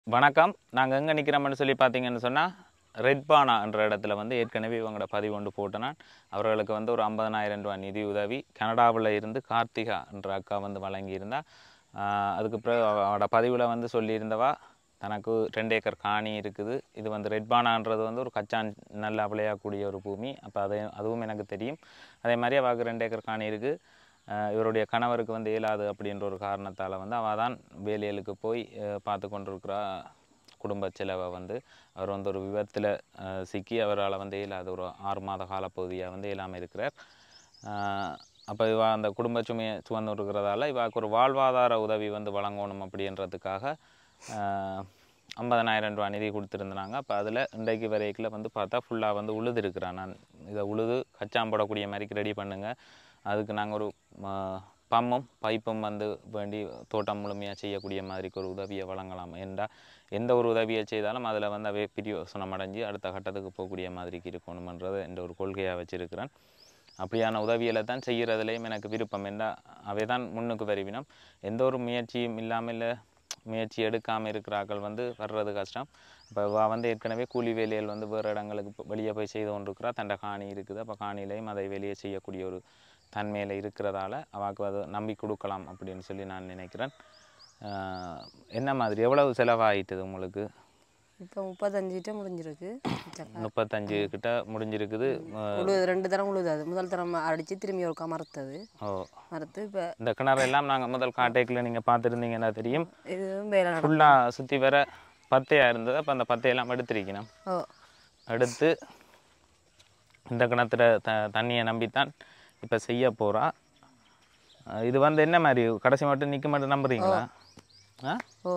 வணக்கம் நாங்கள் எங்கே நிற்கிறோம்னு சொல்லி பார்த்தீங்கன்னு சொன்னால் ரெட்பானா என்ற இடத்துல வந்து ஏற்கனவே இவங்களோட பதிவு கொண்டு போட்டு நான் அவர்களுக்கு வந்து ஒரு ஐம்பதனாயிரம் ரூபாய் நிதி உதவி கனடாவில் இருந்து கார்த்திகா என்ற அக்கா வந்து வழங்கியிருந்தா ஆஹ் அதுக்கு பிறகு அவ- அவளோட பதிவில் வந்து சொல்லியிருந்தவா தனக்கு ரெண்டு ஏக்கர் காணி இருக்குது இது வந்து ரெட்பானான்றது வந்து ஒரு கச்சான் நல்லா விளையக்கூடிய ஒரு பூமி அப்போ அது அதுவும் எனக்கு தெரியும் அதே மாதிரி அவளுக்கு ரெண்டு ஏக்கர் காணி இருக்குது அஹ் இவருடைய கணவருக்கு வந்து இயலாது அப்படின்ற ஒரு காரணத்தால் வந்து அவள் தான் வேலைகளுக்கு போய் அஹ் பார்த்து கொண்டிருக்கிறா குடும்ப செலவை வந்து அவர் வந்து ஒரு விபத்தில் சிக்கி அவரால் வந்து இயலாது ஒரு ஆறு மாத காலப்பகுதியாக வந்து இயலாமல் இருக்கிறார் அப்போ இவ அந்த குடும்ப சுமையை சுமந்து இருக்கிறதால இவாக்கு ஒரு வாழ்வாதார உதவி வந்து வழங்கணும் அப்படின்றதுக்காக அஹ், ஐம்பதனாயிரம் ரூபா நிதி கொடுத்துருந்தாங்க அப்போ அதில் இன்றைக்கு வரைக்கும் வந்து பார்த்தா ஃபுல்லாக வந்து உழுது இருக்கிறான் நான் இதை உழுது கச்சான் போடக்கூடிய மாதிரிக்கு ரெடி பண்ணுங்க அதுக்கு நாங்கள் ஒரு ம- பம்பும் பைப்பும் வந்து வேண்டி தோட்டம் முழுமையாக செய்யக்கூடிய மாதிரிக்கு ஒரு உதவியை வழங்கலாம் ஏண்டா எந்த ஒரு உதவியை செய்தாலும் அதில் வந்து அவை பிரியோசனம் அடைஞ்சு அடுத்த கட்டத்துக்கு போகக்கூடிய மாதிரிக்கு இருக்கணுமன்றது என்ற ஒரு கொள்கையாக வச்சிருக்கிறேன் அப்படியான உதவிகளை தான் செய்கிறதுலேயும் எனக்கு விருப்பம் என்ன அவை தான் முன்னுக்கு வருவினம் எந்த ஒரு முயற்சியும் இல்லாமல் இல்லை முயற்சி எடுக்காமல் இருக்கிறார்கள் வந்து வர்றது கஷ்டம் இப்போ வா வந்து ஏற்கனவே கூலி வேலைகள் வந்து வேறு இடங்களுக்கு போ- வெளியே போய் செய்து கொண்டிருக்கிறா தண்ட காணி இருக்குது அப்போ காணிலையும் அதை வெளியே செய்யக்கூடிய ஒரு தன்மையில் இருக்கிறதால அவாக்கு அதை நம்பி கொடுக்கலாம் அப்படின்னு சொல்லி நான் நினைக்கிறேன் ஆஹ் என்ன மாதிரி எவ்வளவு செலவாயிட்டுது உங்களுக்கு இப்போ முப்பத்தஞ்சு கிட்ட முடிஞ்சிருக்கு சக்கா. முப்பத்தஞ்சு கிட்ட முடிஞ்சிருக்குது ஆஹ் உழுது ரெண்டு தரம் உழுதாது முதல் தரம் அடித்து திரும்பி ஒருக்கா மறுத்தது ஓ மறுத்து இப்போ இந்த கிணறு எல்லாம் நாங்கள் முதல் காட்டேக்கில் நீங்கள் பார்த்துருந்தீங்கன்னா தெரியும் இதுவும் வேலை நடக்கும் ஃபுல்லாக சுற்றி வர பத்தையாக இருந்தது அப்போ அந்த பத்தையெல்லாம் எடுத்திருக்கணும் ஓ எடுத்து இந்த கிணத்துல த தண்ணியை நம்பித்தான் இப்போ செய்ய போகிறா இது வந்து என்ன மாதிரி கடைசி மட்டும் நிற்க மட்டும் நம்புறீங்களா ஆ ஓ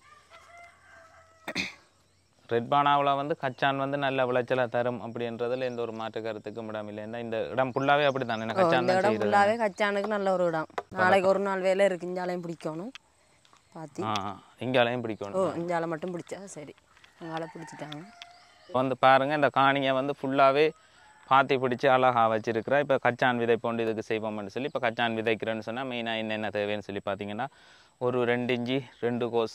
ரெட் பானாவில் வந்து கச்சான் வந்து நல்ல விளைச்சலை தரும் அப்படின்றதுல எந்த ஒரு மாற்று கருத்துக்கும் இடம் இல்லை ஏன்னா இந்த இடம் ஃபுல்லாகவே அப்படி தானே ஓ, கச்சான் இந்த தான் இடம் செய்கிறது ஃபுல்லாகவே கச்சானுக்கு நல்ல ஒரு இடம் நாளைக்கு ஒரு நாள் வேலை இருக்கு இஞ்சாலையும் பிடிக்கணும் பாத்தி ஆ இங்காலையும் ஓ பிடிக்கணும் இஞ்சாலை மட்டும் பிடிச்சா சரி அங்கால பிடிச்சிட்டாங்க இப்போ வந்து பாருங்க இந்த காணியை வந்து ஃபுல்லாகவே பாத்தி பிடிச்சி அழகா வச்சிருக்கிறா இப்போ கச்சான் விதை போண்டு இதுக்கு செய்வோம்னு சொல்லி இப்போ கச்சான் விதைக்கிறேன்னு சொன்னால் மெயினாக என்னென்ன தேவைன்னு சொல்லி பார்த்தீங்கன்னா ஒரு ரெண்டு இஞ்சி ரெண்டு கோஸ்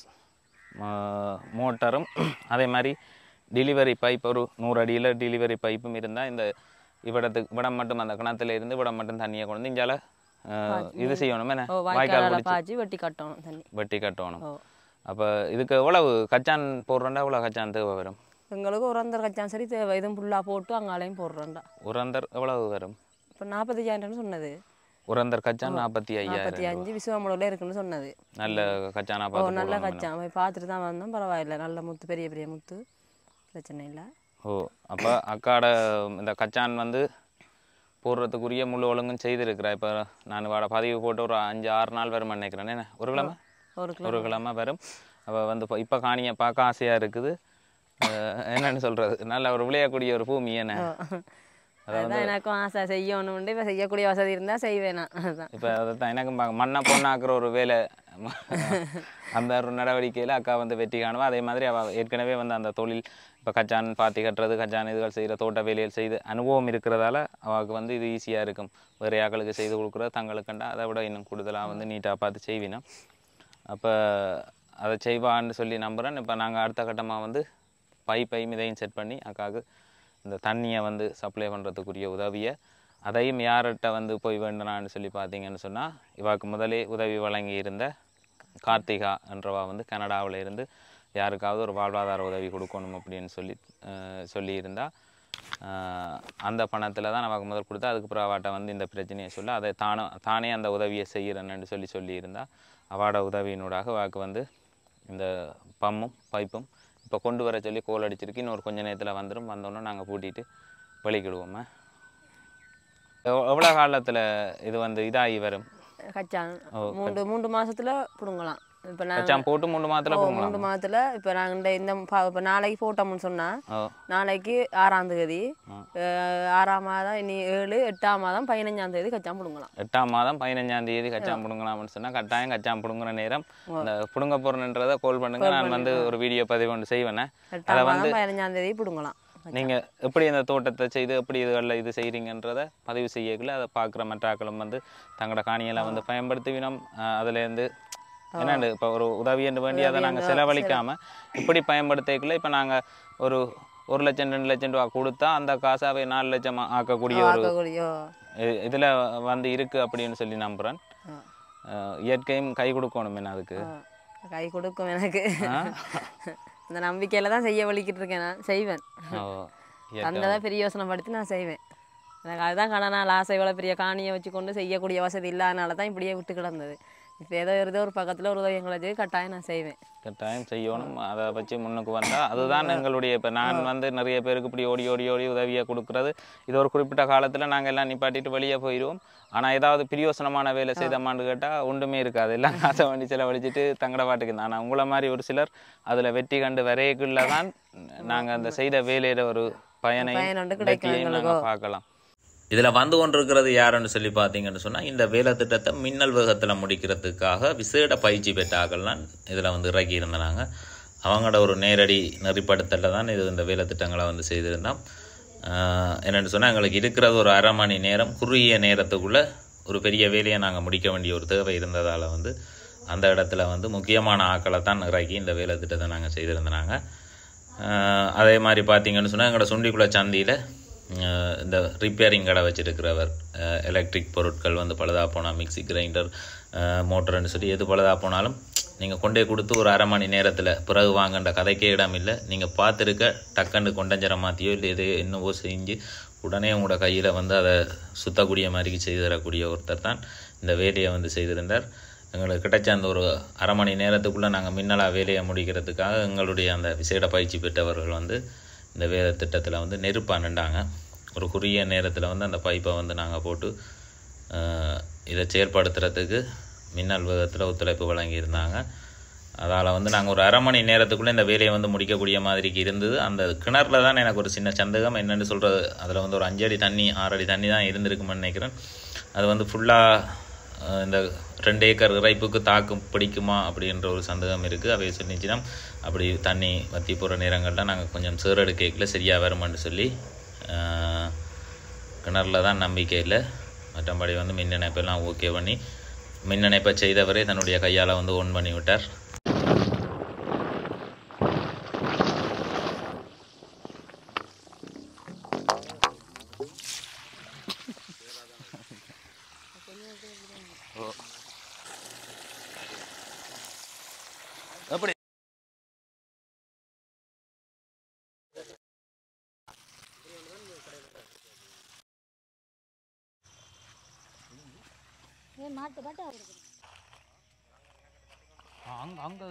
மோட்டரும் அதே மாதிரி டெலிவரி பைப் ஒரு நூறு அடியில் டெலிவரி பைப்பும் இருந்தால் இந்த இவிடத்துக்கு இவிடம் மட்டும் அந்த கிணத்துல இருந்து இவிடம் மட்டும் தண்ணியை கொண்டு வந்து இங்கால அஹ், இது செய்யணும் என்ன ஓ வாய்க்கால் வாய்க்காலால் பிடிச்சி பாய்ச்சி வெட்டி கட்டணும் தண்ணி வெட்டி கட்டணும் ஓ அப்போ இதுக்கு எவ்வளவு கச்சான் போடுறோண்டா எவ்வளோ கச்சான் தேவை வரும் எங்களுக்கு ஒரு அந்த கச்சான் சரி தேவை இதுவும் ஃபுல்லாக போட்டு அங்காலையும் போடுறோம்டா உரந்தர் எவ்வளவு வரும் இப்போ நாற்பத்தஞ்சாயிரம்னு சொன்னது உரந்தர் கச்சான் நாற்பத்தி ஐயாயிரம் நாற்பத்தி அஞ்சு விசுவாமலூரில் இருக்குன்னு சொன்னது நல்ல கச்சானா ஓ பார்த்து நல்ல போடணும் கச்சான் போய் பார்த்துட்டு தான் வந்தோம் பரவாயில்ல நல்ல முத்து பெரிய பெரிய முத்து பிரச்சனை இல்லை ஓ அப்போ அக்காட இந்த கச்சான் வந்து போடுறதுக்குரிய முழு ஒழுங்கும் செய்திருக்கிறா இப்போ நான் வாட பதிவு போட்டு ஒரு அஞ்சு ஆறு நாள் வரும் நினைக்கிறேன் என்ன ஒரு கிழமை ஒரு கிலோ ஒரு கிழமை வரும் அவள் வந்து இப்போ இப்போ காணியை பார்க்க ஆசையாக இருக்குது அஹ் என்னன்னு சொல்கிறது நல்ல ஒரு விளையக்கூடிய ஒரு பூமி என்ன அதான் எனக்கும் ஆசை செய்யணும்னு இப்போ செய்யக்கூடிய வசதி இருந்தால் செய்வேன் நான் அதுதான் இப்போ அதைத்தான் எனக்கு ம- மண்ணை பொண்ணாக்குற ஒரு வேலை அந்த ஒரு நடவடிக்கையில் அக்கா வந்து வெற்றி காணுவா அதே மாதிரி அவள் ஏற்கனவே வந்து அந்த தொழில் இப்போ கச்சான் பாத்தி கட்டுறது கச்சான் இதுகள் செய்கிற தோட்ட வேலைகள் செய்து அனுபவம் இருக்கிறதால அவளுக்கு வந்து இது ஈஸியாக இருக்கும் வேறு யாக்களுக்கு செய்து கொடுக்குறது தங்களுக்குண்டா அதை விட இன்னும் கூடுதலாக வந்து நீட்டாக பார்த்து செய்வினோம் அப்போ அதை செய்வான்னு சொல்லி நம்புகிறேன் இப்போ நாங்கள் அடுத்த கட்டமாக வந்து பைப்பையும் இதையும் செட் பண்ணி அக்காவுக்கு இந்த தண்ணியை வந்து சப்ளை பண்ணுறதுக்குரிய உதவியை அதையும் யார்கிட்ட வந்து போய் வேண்டனான்னு சொல்லி பார்த்தீங்கன்னு சொன்னால் இவாக்கு முதலே உதவி வழங்கி இருந்த கார்த்திகா என்றவா வந்து கனடாவில் இருந்து யாருக்காவது ஒரு வாழ்வாதார உதவி கொடுக்கணும் அப்படின்னு சொல்லி அஹ், சொல்லியிருந்தா அஹ், அந்த பணத்தில் தான் நமக்கு முதல் கொடுத்தா அதுக்கப்புறம் அவாட்ட வந்து இந்த பிரச்சனையை சொல்ல அதை தானே தானே அந்த உதவியை செய்கிறேன்னு சொல்லி சொல்லியிருந்தா அவாட உதவியினூடாக வாக்கு வந்து இந்த பம்மும் பைப்பும் இப்போ கொண்டு வர சொல்லி கோல் அடிச்சிருக்கு இன்னொரு கொஞ்ச நேரத்தில் வந்துடும் வந்தோன்னே நாங்கள் பூட்டிட்டு வெளிக்கிடுவோமே எவ் எவ்வளோ காலத்தில் இது வந்து இதாகி வரும் கச்சான் ஓ, மூன்று மூன்று மாசத்துல பிடுங்கலாம் இப்போ நான் கச்சான் போட்டு மூணு மாதத்தில் மூன்று போடுங்களா மாதத்துல இப்போ நாங்கள் இந்த இந்த ப- இப்போ நாளைக்கு போட்டோம்னு சொன்னா ஓ நாளைக்கு ஆறாம் தேதி ஆ. அஹ், ஆறாம் மாதம் இனி ஏழு எட்டாம் மாதம் பதினஞ்சாம் தேதி கச்சான் பிடுங்கலாம் எட்டாம் மாதம் பதினஞ்சாம் தேதி கச்சான் பிடுங்கலாம்னு சொன்னால் கட்டாயம் கச்சான் பிடுங்குற நேரம் இந்த பிடுங்க போகிறேன்றதை கால் பண்ணுங்க நான் வந்து ஒரு வீடியோ பதிவு ஒன்று செய்வேனே எட்டாம் மாதம் பதினஞ்சாம் தேதி பிடுங்கலாம் நீங்கள் எப்படி அந்த தோட்டத்தை செய்து எப்படி இதுகளில் இது செய்கிறீங்கன்றத பதிவு செய்யக்குள்ள அதை பார்க்குற மற்றாக்களும் வந்து தங்களோட காணியெல்லாம் வந்து பயன்படுத்துவினோம் அதுலேருந்து என்னண்டு இப்போ ஒரு உதவி என்று வேண்டி அதை நாங்கள் செலவழிக்காம இப்படி பயன்படுத்திக்கல இப்போ நாங்கள் ஒரு ஒரு லட்சம் ரெண்டு லட்சம் ரூபா கொடுத்தா அந்த காசை அவை நாலு லட்சம் ஆக்கக்கூடிய ஒரு ஆக்கக்கூடியோ இ- இதுல வந்து இருக்கு அப்படின்னு சொல்லி நம்புறேன் ஆ. அஹ் இயற்கையும் கை கொடுக்கணும் என்ன அதுக்கு ஆ, கை கொடுக்கும் எனக்கு அந்த நம்பிக்கையில தான் செய்ய வலிக்கிட்டு இருக்கேன் நான் செய்வேன் ஓ, இயற்கை தந்ததை பெரிய யோசனைப்படுத்தி நான் செய்வேன் எனக்கு அதுதான் கணநாள் ஆசை இவ்வளோ பெரிய காணியை வச்சுக்கொண்டு செய்யக்கூடிய வசதி இல்லாதனால தான் இப்படியே விட்டு கிடந்தது இப்போ ஏதோ ஏதோ ஒரு பக்கத்தில் ஒரு உதவி எங்களை வச்சு கட்டாயம் நான் செய்வேன் கட்டாயம் செய்யணும் அதை வச்சு முன்னுக்கு வந்தா அதுதான் எங்களுடைய இப்போ நான் வந்து நிறைய பேருக்கு இப்படி ஓடி ஓடி ஓடி உதவியை கொடுக்கறது இது ஒரு குறிப்பிட்ட காலத்துல நாங்க எல்லாம் நிப்பாட்டிட்டு வெளியே போயிடுவோம் ஆனா ஏதாவது பிரியோசனமான வேலை செய்தோமான்னு கேட்டா ஒன்றுமே இருக்காது எல்லாம் காசை வண்டி செலவழிச்சிட்டு தங்கட பாட்டுக்கு ஆனா உங்களை மாதிரி ஒரு சிலர் அதுல வெற்றி கண்டு வரையக்குள்ள தான் நாங்க அந்த செய்த வேலையில ஒரு பயனை பயன் ஒன்று கிடைக்கும் வெற்றியையும் நாங்க பார்க்கலாம் இதில் வந்து கொண்டிருக்கிறது யாருன்னு சொல்லி பார்த்தீங்கன்னு சொன்னால் இந்த வேலை திட்டத்தை மின்னல் வேகத்தில் முடிக்கிறதுக்காக விசேட பயிற்சி பெற்றாக்கள்லாம் இதில் வந்து இறக்கி இருந்தாங்க அவங்களோட ஒரு நேரடி நெறிப்படுத்தலில் தான் இது இந்த வேலை திட்டங்களை வந்து செய்திருந்தோம் ஆஹ் என்னென்னு சொன்னால் எங்களுக்கு இருக்கிறது ஒரு அரை மணி நேரம் குறுகிய நேரத்துக்குள்ளே ஒரு பெரிய வேலையை நாங்கள் முடிக்க வேண்டிய ஒரு தேவை இருந்ததால் வந்து அந்த இடத்துல வந்து முக்கியமான ஆக்களை தான் இறக்கி இந்த வேலை திட்டத்தை நாங்கள் செய்திருந்தாங்க ஆஹ் அதே மாதிரி பார்த்தீங்கன்னு சொன்னால் எங்களோட சுண்டிக்குள சந்தியில் இந்த ரிப்பேரிங் கடை வச்சிருக்கிறவர் எலக்ட்ரிக் பொருட்கள் வந்து பழுதாக போனால் மிக்ஸி கிரைண்டர் மோட்டர்னு சொல்லி எது பழுதாக போனாலும் நீங்கள் கொண்டே கொடுத்து ஒரு அரை மணி நேரத்தில் பிறகு வாங்கன்ற கதைக்கே இடம் இல்லை நீங்கள் பார்த்துருக்க டக்குன்னு கொண்டஞ்சரை மாற்றியோ இல்லை எது என்னவோ செஞ்சு உடனே உங்களோட கையில் வந்து அதை சுத்தக்கூடிய மாதிரி செய்து தரக்கூடிய ஒருத்தர் தான் இந்த வேலையை வந்து செய்திருந்தார் எங்களுக்கு கிடைச்ச அந்த ஒரு அரை மணி நேரத்துக்குள்ளே நாங்கள் மின்னலாக வேலையை முடிக்கிறதுக்காக எங்களுடைய அந்த விசேட பயிற்சி பெற்றவர்கள் வந்து இந்த வேலை திட்டத்தில் வந்து நெருப்பாக நின்றாங்க ஒரு குறுகிய நேரத்தில் வந்து அந்த பைப்பை வந்து நாங்கள் போட்டு ஆஹ், இதை செயற்படுத்துறதுக்கு மின்னல் வேகத்தில் ஒத்துழைப்பு வழங்கியிருந்தாங்க அதால் வந்து நாங்கள் ஒரு அரை மணி நேரத்துக்குள்ளே இந்த வேலையை வந்து முடிக்கக்கூடிய மாதிரிக்கு இருந்தது அந்த கிணறுல தான் எனக்கு ஒரு சின்ன சந்தேகம் என்னென்னு சொல்கிறது அதில் வந்து ஒரு அஞ்சடி தண்ணி ஆறடி தண்ணி தான் இருந்திருக்குமென்னு நினைக்கிறேன் அது வந்து ஃபுல்லாக இந்த ரெண்டு ஏக்கர் இறைப்புக்கு தாக்கு பிடிக்குமா அப்படின்ற ஒரு சந்தேகம் இருக்குது அவை சொன்னிச்சுன்னா அப்படி தண்ணி வற்றி போகிற நேரங்களில் நாங்கள் கொஞ்சம் சேரடு கேக்கில் சரியாக வருமான்னு சொல்லி ஆஹ், கிணறுல தான் நம்பிக்கை இல்லை மற்றபடி வந்து மின் இணைப்பெல்லாம் ஓகே பண்ணி மின் இணைப்பை செய்தவரே தன்னுடைய கையால் வந்து ஓன் பண்ணி விட்டார் எப்படி அங்க அங்க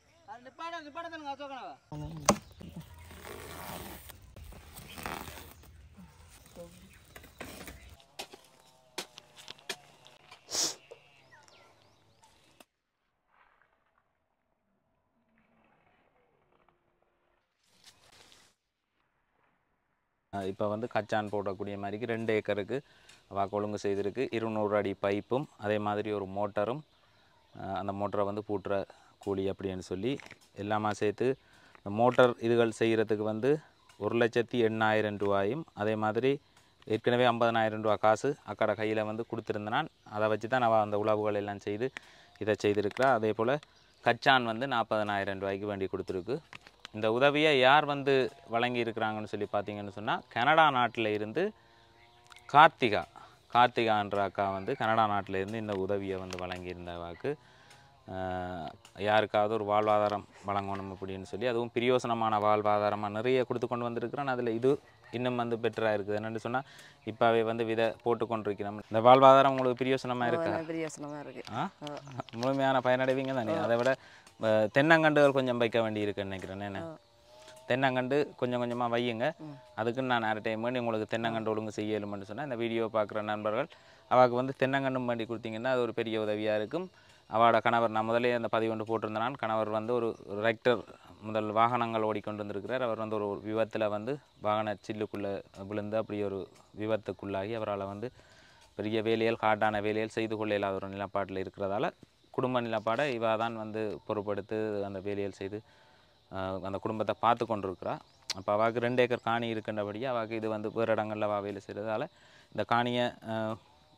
இப்போ வந்து கச்சான் போடக்கூடிய மாதிரிக்கு ரெண்டு ஏக்கருக்கு அவ ஒழுங்கு செய்திருக்கு இருநூறு அடி பைப்பும் அதே மாதிரி ஒரு மோட்டரும் அஹ் அந்த மோட்டரை வந்து பூட்டுற கூலி அப்படின்னு சொல்லி எல்லாமே சேர்த்து இந்த மோட்டார் இதுகள் செய்கிறதுக்கு வந்து ஒரு லட்சத்தி எண்ணாயிரம் ரூபாயும் அதே மாதிரி ஏற்கனவே ஐம்பதனாயிரம் ரூபா காசு அக்கட கையில் வந்து கொடுத்துருந்தனான் அதை வச்சு தான் அவள் அந்த உழவுகள் எல்லாம் செய்து இதை செய்திருக்கிறா அதே போல் கச்சான் வந்து நாற்பதனாயிரம் ரூபாய்க்கு வேண்டி கொடுத்துருக்கு இந்த உதவியை யார் வந்து வழங்கி இருக்கிறாங்கன்னு சொல்லி பார்த்தீங்கன்னு சொன்னால் கனடா நாட்டில் இருந்து கார்த்திகா கார்த்திகான்ற அக்கா வந்து கனடா நாட்டில் இருந்து இந்த உதவியை வந்து வழங்கியிருந்தவாக்கு ஆஹ், யாருக்காவது ஒரு வாழ்வாதாரம் வழங்கணும் அப்படின்னு சொல்லி அதுவும் பிரியோசனமான வாழ்வாதாரமாக நிறைய கொடுத்து கொண்டு வந்திருக்கிறேன் அதில் இது இன்னும் வந்து பெட்டராக இருக்குது என்னென்னு சொன்னால் இப்போவே வந்து விதை போட்டு கொண்டிருக்கிறோம் இந்த வாழ்வாதாரம் உங்களுக்கு பிரியோசனமாக இருக்கா பெரிய யோசனமாக இருக்குது ஆ முழுமையான பயனடைவீங்க தானே அதை விட அஹ், தென்னங்கண்டுகள் கொஞ்சம் வைக்க வேண்டி இருக்குன்னு நினைக்கிறேன் என்ன தென்னங்கண்டு கொஞ்சம் கொஞ்சமாக வையுங்க அதுக்குன்னு நான் நிறைய டைம் வேண்டி உங்களுக்கு தென்னங்கண்டு ஒழுங்கு செய்யலும்னு சொன்னால் இந்த வீடியோ பார்க்குற நண்பர்கள் அவாவுக்கு வந்து தென்னங்கண்டும் வேண்டி கொடுத்தீங்கன்னா அது ஒரு பெரிய உதவியாக இருக்கும் அவளோட கணவர் நான் முதலே அந்த பதிவு ஒன்று போட்டிருந்தேன் கணவர் வந்து ஒரு ரெக்டர் முதல் வாகனங்கள் ஓடிக்கொண்டு வந்திருக்கிறார் அவர் வந்து ஒரு விபத்தில் வந்து வாகன சில்லுக்குள்ளே விழுந்து அப்படி ஒரு விபத்துக்குள்ளாகி அவரால் வந்து பெரிய வேலைகள் காட்டான வேலைகள் செய்து கொள்ள இல்லாத ஒரு நிலப்பாட்டில் இருக்கிறதால குடும்ப நிலப்பாடை இவா தான் வந்து பொறுப்படுத்து அந்த வேலைகள் செய்து ஆஹ், அந்த குடும்பத்தை பார்த்து கொண்டிருக்கிறா அப்போ அவாவுக்கு ரெண்டு ஏக்கர் காணி இருக்கின்றபடியே அவாவுக்கு இது வந்து வேறு இடங்களில் அவா வேலை செய்கிறதால இந்த காணியை ஆஹ்,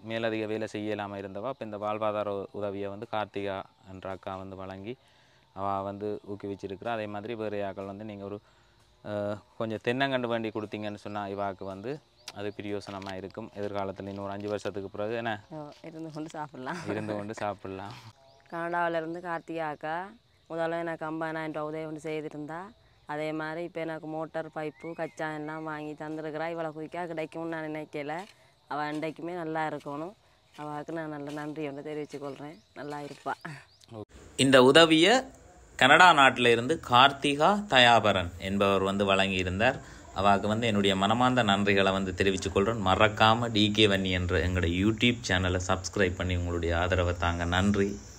மேலதிக வேலை செய்யலாமல் இருந்தவா இப்போ இந்த வாழ்வாதார உ- உதவியை வந்து கார்த்திகா என்ற அக்கா வந்து வழங்கி அவள் வந்து ஊக்குவிச்சிருக்கிறா அதே மாதிரி வேறு ஆக்கள் வந்து நீங்கள் ஒரு அஹ், கொஞ்சம் தென்னங்கண்டு வேண்டி கொடுத்தீங்கன்னு சொன்னால் இவாக்கு வந்து அது பிரியோசனமாக இருக்கும் எதிர்காலத்தில் இன்னும் ஒரு அஞ்சு வருஷத்துக்கு பிறகு என்ன ஓ, இருந்து கொண்டு சாப்பிடலாம் இருந்து கொண்டு சாப்பிடலாம் கனடாவுல இருந்து கார்த்திகா அக்கா முதல்ல எனக்கு ஐம்பதாயிரம் ரூபா உதவி ஒன்று செய்திருந்தா அதே மாதிரி இப்போ எனக்கு மோட்டார் பைப்பு கச்சா எல்லாம் வாங்கி தந்துருக்கிறா இவ்வளோ குயிக்காக கிடைக்கும்னு நான் நினைக்கல அவள் அன்றைக்குமே நல்லா இருக்கணும் அவளுக்கு நான் நல்ல நன்றி ஒன்று தெரிவித்துக்கொள்கிறேன் நல்லா இருப்பாள் இந்த உதவியை கனடா நாட்டில் இருந்து கார்த்திகா தயாபரன் என்பவர் வந்து வழங்கியிருந்தார் அவாவுக்கு வந்து என்னுடைய மனமார்ந்த நன்றிகளை வந்து தெரிவித்துக் கொள்கிறேன் மறக்காமல் டிகே வன்னி என்ற எங்களுடைய யூடியூப் சேனலை சப்ஸ்கிரைப் பண்ணி உங்களுடைய ஆதரவை தாங்க நன்றி